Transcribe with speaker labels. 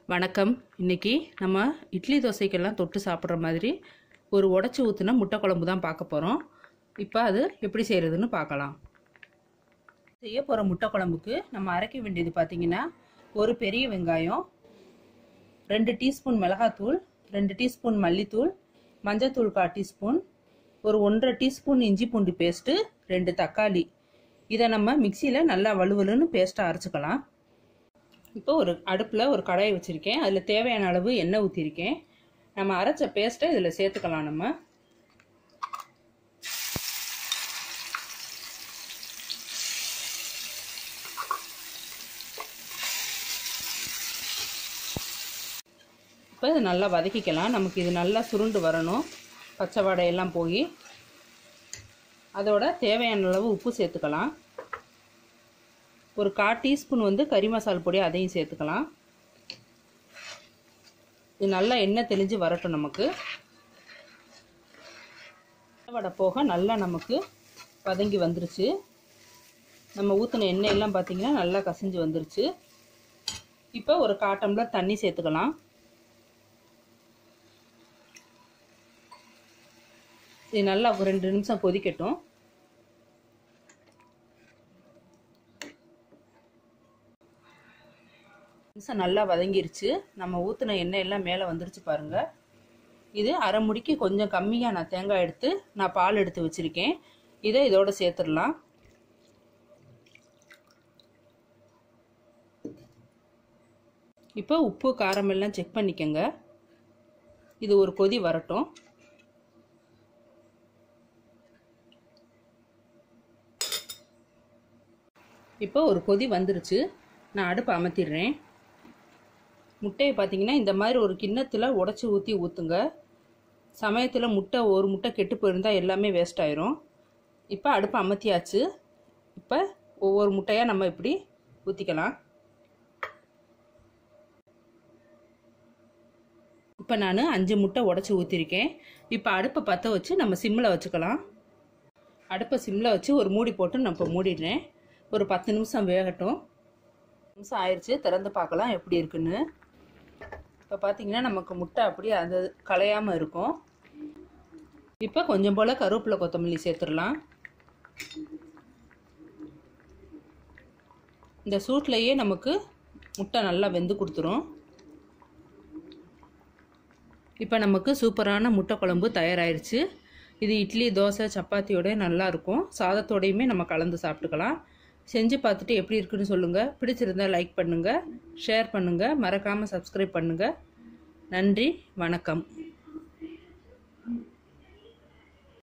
Speaker 1: வணக்கம் இன்னைக்கு நம்ம இட்லி தோசைக்கெல்லாம் தொட்டு சாப்பிட்ற மாதிரி ஒரு உடச்சி ஊற்றின முட்டை குழம்பு தான் பார்க்க போகிறோம் இப்போ அது எப்படி செய்கிறதுன்னு பார்க்கலாம் செய்ய போகிற முட்டை குழம்புக்கு நம்ம அரைக்க வேண்டியது பார்த்திங்கன்னா ஒரு பெரிய வெங்காயம் ரெண்டு டீஸ்பூன் மிளகாத்தூள் ரெண்டு டீஸ்பூன் மல்லித்தூள் மஞ்சத்தூள் கால் டீஸ்பூன் ஒரு ஒன்றரை டீஸ்பூன் இஞ்சி பூண்டு பேஸ்ட்டு ரெண்டு தக்காளி இதை நம்ம மிக்சியில் நல்லா வலுவலுன்னு பேஸ்ட்டாக அரைச்சிக்கலாம் இப்போ ஒரு அடுப்பில் ஒரு கடாயை வச்சுருக்கேன் அதில் தேவையான அளவு எண்ணெய் ஊற்றிருக்கேன் நம்ம அரைச்ச பேஸ்ட்டை இதில் சேர்த்துக்கலாம் நம்ம இப்போ இது நல்லா வதக்கிக்கலாம் நமக்கு இது நல்லா சுருண்டு வரணும் பச்சை வடையெல்லாம் போய் அதோட தேவையான அளவு உப்பு சேர்த்துக்கலாம் ஒரு கால் டீஸ்பூன் வந்து கறி மசால் பொடி அதையும் சேர்த்துக்கலாம் இது நல்லா எண்ணெய் தெளிஞ்சு வரட்டும் நமக்கு வடை போக நல்லா நமக்கு வதங்கி வந்துருச்சு நம்ம ஊற்றின எண்ணெயெல்லாம் பார்த்திங்கன்னா நல்லா கசிஞ்சு வந்துருச்சு இப்போ ஒரு கால் டம்ளர் தண்ணி சேர்த்துக்கலாம் இது நல்லா ஒரு ரெண்டு நிமிஷம் கொதிக்கட்டும் நிமிஷம் நல்லா வதங்கிருச்சு நம்ம ஊற்றின எண்ணெய் எல்லாம் மேலே வந்துருச்சு பாருங்க இது அரை முடிக்கு கொஞ்சம் கம்மியாக நான் தேங்காய் எடுத்து நான் பால் எடுத்து வச்சுருக்கேன் இதை இதோட சேர்த்துடலாம் இப்போ உப்பு காரம் எல்லாம் செக் பண்ணிக்கோங்க இது ஒரு கொதி வரட்டும் இப்போ ஒரு கொதி வந்துருச்சு நான் அடுப்பை அமர்த்திடுறேன் முட்டையை பார்த்தீங்கன்னா இந்த மாதிரி ஒரு கிண்ணத்தில் உடச்சி ஊற்றி ஊற்றுங்க சமயத்தில் முட்டை ஒரு முட்டை கெட்டு போயிருந்தால் எல்லாமே வேஸ்ட் ஆயிரும் இப்போ அடுப்பை அமர்த்தியாச்சு இப்போ ஒவ்வொரு முட்டையாக நம்ம இப்படி ஊற்றிக்கலாம் இப்போ நான் அஞ்சு முட்டை உடச்சி ஊற்றிருக்கேன் இப்போ அடுப்பை பற்ற வச்சு நம்ம சிம்மில் வச்சுக்கலாம் அடுப்பை சிம்மில் வச்சு ஒரு மூடி போட்டு நான் இப்போ மூடிடுறேன் ஒரு பத்து நிமிஷம் வேகட்டும் நிமிஷம் ஆயிடுச்சு திறந்து பார்க்கலாம் எப்படி இருக்குன்னு இப்போ பார்த்தீங்கன்னா நமக்கு முட்டை அப்படியே அது கலையாமல் இருக்கும் இப்போ கொஞ்சம் போல் கருவேப்பிலை கொத்தமல்லி சேர்த்துடலாம் இந்த சூட்லேயே நமக்கு முட்டை நல்லா வெந்து கொடுத்துரும் இப்போ நமக்கு சூப்பரான முட்டை குழம்பு தயாராகிருச்சு இது இட்லி தோசை சப்பாத்தியோட நல்லா இருக்கும் சாதத்தோடையுமே நம்ம கலந்து சாப்பிட்டுக்கலாம் செஞ்சு பார்த்துட்டு எப்படி இருக்குன்னு சொல்லுங்கள் பிடிச்சிருந்தா லைக் பண்ணுங்கள் ஷேர் பண்ணுங்கள் மறக்காமல் சப்ஸ்கிரைப் பண்ணுங்கள் நன்றி வணக்கம்